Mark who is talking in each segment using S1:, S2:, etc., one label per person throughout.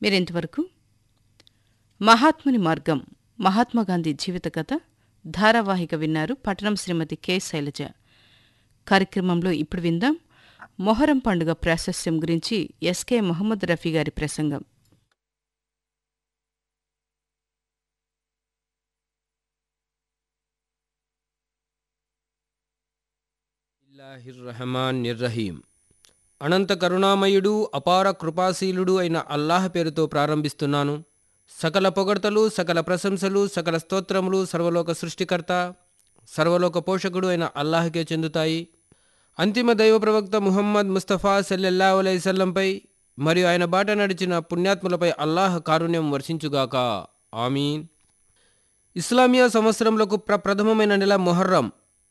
S1: మీరింతవరకు మహాత్ముని మార్గం మహాత్మాగాంధీ జీవిత కథ ధారావాహిక విన్నారు పట్టణం శ్రీమతి కె శైలజ కార్యక్రమంలో ఇప్పుడు విందాం మొహరం పండుగ ప్రాశస్యం గురించి ఎస్కే మొహమ్మద్ రఫీ గారి ప్రసంగం
S2: రహమాన్ నిర్రహీం అనంత కరుణామయుడు అపార కృపాశీలుడు అయిన అల్లాహ్ పేరుతో ప్రారంభిస్తున్నాను సకల పొగడ్తలు సకల ప్రశంసలు సకల స్తోత్రములు సర్వలోక సృష్టికర్త సర్వలోక పోషకుడు అయిన అల్లాహ్కే చెందుతాయి అంతిమ దైవ ప్రవక్త ముహమ్మద్ ముస్తఫా సల్లెల్లా అలైసల్లంపై మరియు ఆయన బాట నడిచిన పుణ్యాత్ములపై అల్లాహ్ కారుణ్యం వర్షించుగాక ఆమీన్ ఇస్లామియా సంవత్సరంలకు ప్రప్రథమమైన నెల మొహర్రం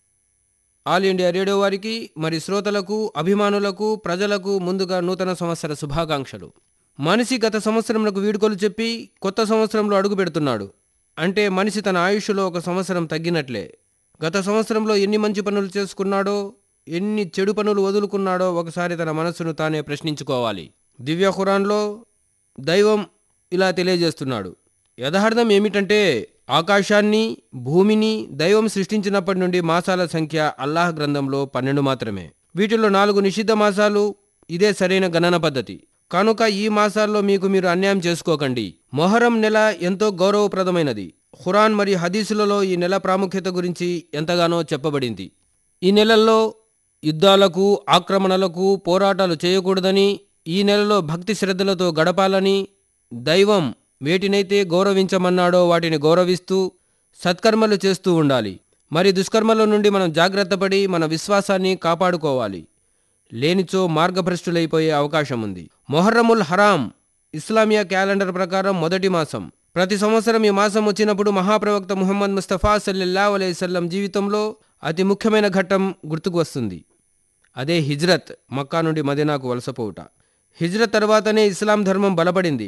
S2: ఆల్ ఇండియా రేడియో వారికి మరి శ్రోతలకు అభిమానులకు ప్రజలకు ముందుగా నూతన సంవత్సర శుభాకాంక్షలు మనిషి గత సంవత్సరంలో వీడుకోలు చెప్పి కొత్త సంవత్సరంలో అడుగు పెడుతున్నాడు అంటే మనిషి తన ఆయుష్లో ఒక సంవత్సరం తగ్గినట్లే గత సంవత్సరంలో ఎన్ని మంచి పనులు చేసుకున్నాడో ఎన్ని చెడు పనులు వదులుకున్నాడో ఒకసారి తన మనస్సును తానే ప్రశ్నించుకోవాలి దివ్య ఖురాన్లో దైవం ఇలా తెలియజేస్తున్నాడు యథార్థం ఏమిటంటే ఆకాశాన్ని భూమిని దైవం సృష్టించినప్పటి నుండి మాసాల సంఖ్య అల్లాహ్ గ్రంథంలో పన్నెండు మాత్రమే వీటిలో నాలుగు నిషిద్ధ మాసాలు ఇదే సరైన గణన పద్ధతి కనుక ఈ మాసాల్లో మీకు మీరు అన్యాయం చేసుకోకండి మొహరం నెల ఎంతో గౌరవప్రదమైనది ఖురాన్ మరియు హదీసులలో ఈ నెల ప్రాముఖ్యత గురించి ఎంతగానో చెప్పబడింది ఈ నెలల్లో యుద్ధాలకు ఆక్రమణలకు పోరాటాలు చేయకూడదని ఈ నెలలో భక్తి శ్రద్ధలతో గడపాలని దైవం వేటినైతే గౌరవించమన్నాడో వాటిని గౌరవిస్తూ సత్కర్మలు చేస్తూ ఉండాలి మరి దుష్కర్మల నుండి మనం జాగ్రత్తపడి మన విశ్వాసాన్ని కాపాడుకోవాలి లేనిచో మార్గభ్రష్టులైపోయే అవకాశం ఉంది మొహర్రముల్ హరాం ఇస్లామియా క్యాలెండర్ ప్రకారం మొదటి మాసం ప్రతి సంవత్సరం ఈ మాసం వచ్చినప్పుడు మహాప్రవక్త ముహమ్మద్ ముస్తఫా సల్లెల్లా అలైసల్లం జీవితంలో అతి ముఖ్యమైన ఘట్టం గుర్తుకు వస్తుంది అదే హిజ్రత్ మక్కా నుండి మదీనాకు వలసపోవుట హిజ్రత్ తర్వాతనే ఇస్లాం ధర్మం బలపడింది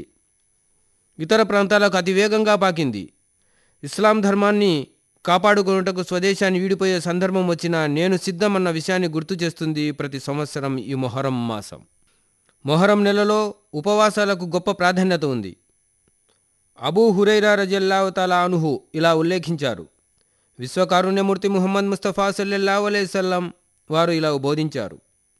S2: ఇతర ప్రాంతాలకు అతివేగంగా పాకింది ఇస్లాం ధర్మాన్ని కాపాడుకున్నటకు స్వదేశాన్ని వీడిపోయే సందర్భం వచ్చినా నేను సిద్ధమన్న విషయాన్ని గుర్తు చేస్తుంది ప్రతి సంవత్సరం ఈ మొహరం మాసం మొహరం నెలలో ఉపవాసాలకు గొప్ప ప్రాధాన్యత ఉంది అబూ హురైరా రజల్లావతాల అనుహు ఇలా ఉల్లేఖించారు విశ్వకారుణ్యమూర్తి ముహమ్మద్ ముస్తఫా సల్లెల్లా అలైసల్లం వారు ఇలా బోధించారు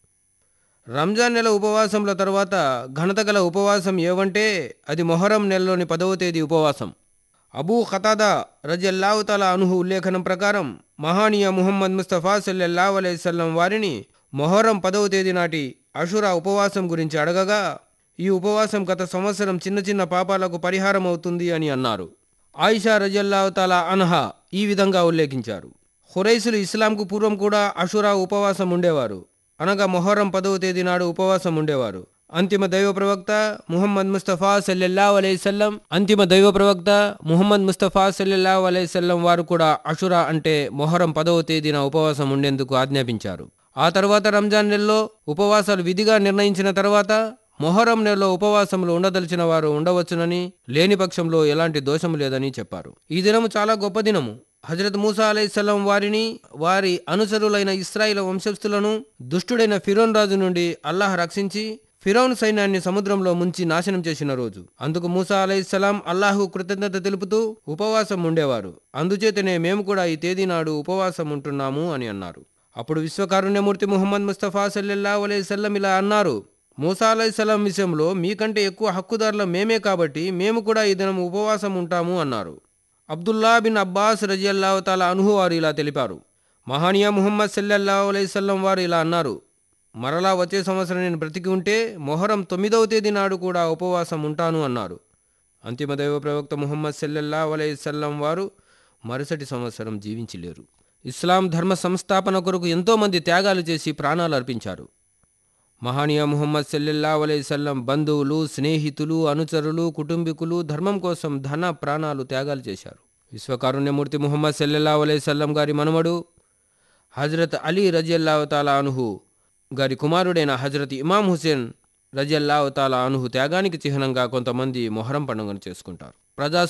S2: రంజాన్ నెల ఉపవాసంల తర్వాత ఘనత గల ఉపవాసం ఏవంటే అది మొహరం నెలలోని పదవ తేదీ ఉపవాసం అబూ ఖతాదా రజల్లావుతాల అనుహు ఉల్లేఖనం ప్రకారం మహానీయ ముహమ్మద్ ముస్తఫా సల్లెల్లా అలైసల్లం వారిని మొహరం పదవ తేదీ నాటి అషురా ఉపవాసం గురించి అడగగా ఈ ఉపవాసం గత సంవత్సరం చిన్న చిన్న పాపాలకు పరిహారం అవుతుంది అని అన్నారు ఆయిషా రజల్లావుతాల అన్హా ఈ విధంగా ఉల్లేఖించారు హురైసులు ఇస్లాంకు పూర్వం కూడా అషురా ఉపవాసం ఉండేవారు అనగా మొహర్రం పదవ తేదీ నాడు ఉపవాసం ఉండేవారు అంతిమ దైవ ప్రవక్త ముహమ్మద్ ముస్తఫా సల్లెల్లా అలైసల్లం అంతిమ దైవ ప్రవక్త ముహమ్మద్ ముస్తఫా సల్లెల్లా అలైసల్లం వారు కూడా అషురా అంటే మొహరం పదవ తేదీన ఉపవాసం ఉండేందుకు ఆజ్ఞాపించారు ఆ తర్వాత రంజాన్ నెలలో ఉపవాసాలు విధిగా నిర్ణయించిన తర్వాత మొహరం నెలలో ఉపవాసంలో ఉండదలిచిన వారు ఉండవచ్చునని లేని పక్షంలో ఎలాంటి దోషం లేదని చెప్పారు ఈ దినము చాలా గొప్ప దినము హజరత్ మూసా అలైసల్లం వారిని వారి అనుచరులైన ఇస్రాయిల వంశస్థులను దుష్టుడైన ఫిరోన్ రాజు నుండి అల్లాహ్ రక్షించి ఫిరౌన్ సైన్యాన్ని సముద్రంలో ముంచి నాశనం చేసిన రోజు అందుకు మూసా అలైహిస్సలాం అల్లాహు కృతజ్ఞత తెలుపుతూ ఉపవాసం ఉండేవారు అందుచేతనే మేము కూడా ఈ తేదీ నాడు ఉపవాసం ఉంటున్నాము అని అన్నారు అప్పుడు విశ్వకారుణ్యమూర్తి ముహమ్మద్ ముస్తఫా సల్లెల్లా అలైసల్లం ఇలా అన్నారు మూసా అలైసలం విషయంలో మీకంటే ఎక్కువ హక్కుదారుల మేమే కాబట్టి మేము కూడా ఈ దినం ఉపవాసం ఉంటాము అన్నారు అబ్దుల్లా బిన్ అబ్బాస్ రజియల్లాహు తాలా అనుహు వారు ఇలా తెలిపారు మహానీయ ముహమ్మద్ సల్లల్లా అలైసల్లం వారు ఇలా అన్నారు మరలా వచ్చే సంవత్సరం నేను బ్రతికి ఉంటే మొహరం తొమ్మిదవ తేదీ నాడు కూడా ఉపవాసం ఉంటాను అన్నారు అంతిమ దైవ ప్రవక్త ముహమ్మద్ సల్లల్లా అలైసల్లం వారు మరుసటి సంవత్సరం జీవించలేరు ఇస్లాం ధర్మ సంస్థాపన కొరకు ఎంతోమంది త్యాగాలు చేసి ప్రాణాలు అర్పించారు మహానీయ ముహమ్మద్ సల్లెల్లా అలైసల్లం బంధువులు స్నేహితులు అనుచరులు కుటుంబీకులు ధర్మం కోసం ధన ప్రాణాలు త్యాగాలు చేశారు విశ్వకారుణ్యమూర్తి ముహమ్మద్ సల్లెల్లా అలైసల్లం గారి మనుమడు హజరత్ అలీ రజియల్లావతాలా అనుహు గారి కుమారుడైన హజరత్ ఇమాం హుసేన్ రజల్లావతాల అనుహు త్యాగానికి చిహ్నంగా కొంతమంది మొహరం పండుగను చేసుకుంటారు ప్రజా